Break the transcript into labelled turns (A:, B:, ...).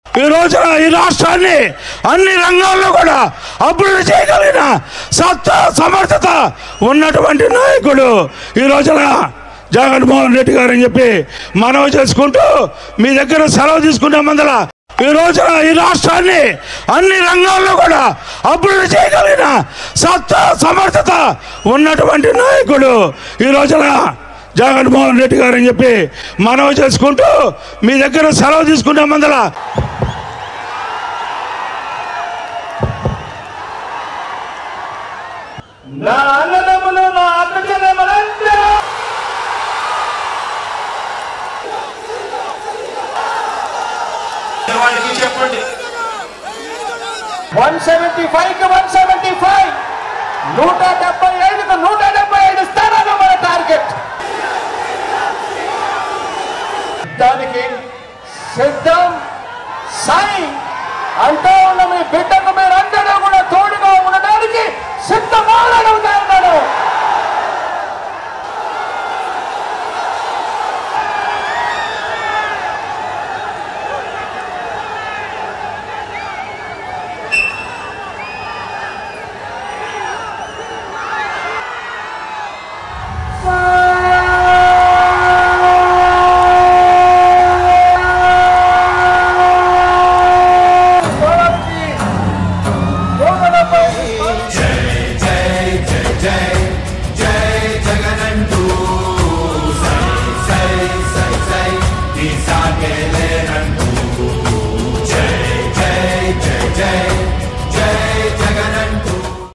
A: ఈ రోజున ఈ రాష్ట్రాన్ని అన్ని రంగాల్లో కూడా అభివృద్ధి చేయగలిగిన సత్తా సమర్థత ఉన్నటువంటి నాయకుడు ఈ రోజున జగన్మోహన్ రెడ్డి గారు అని చెప్పి మనవి చేసుకుంటూ మీ దగ్గర సెలవు తీసుకునే మందల ఈ రోజున ఈ రాష్ట్రాన్ని అన్ని రంగాల్లో కూడా అభివృద్ధి చేయగలిగిన సత్తా సమర్థత ఉన్నటువంటి నాయకుడు ఈ రోజున జగన్మోహన్ రెడ్డి గారు అని చెప్పి మనవి చేసుకుంటూ మీ దగ్గర సెలవు తీసుకునే మందల
B: నా అన్నదమ్ములు నా అక్క చెల్లెమ్మలందరూ
C: వాళ్ళకి చెప్పండి
B: వన్ సెవెంటీ ఫైవ్ కి వన్ సెవెంటీ ఫైవ్ నూట డెబ్బై ఐదుకు నూట డెబ్బై ఐదు స్థానాలు మన టార్గెట్ దానికి సిద్ధం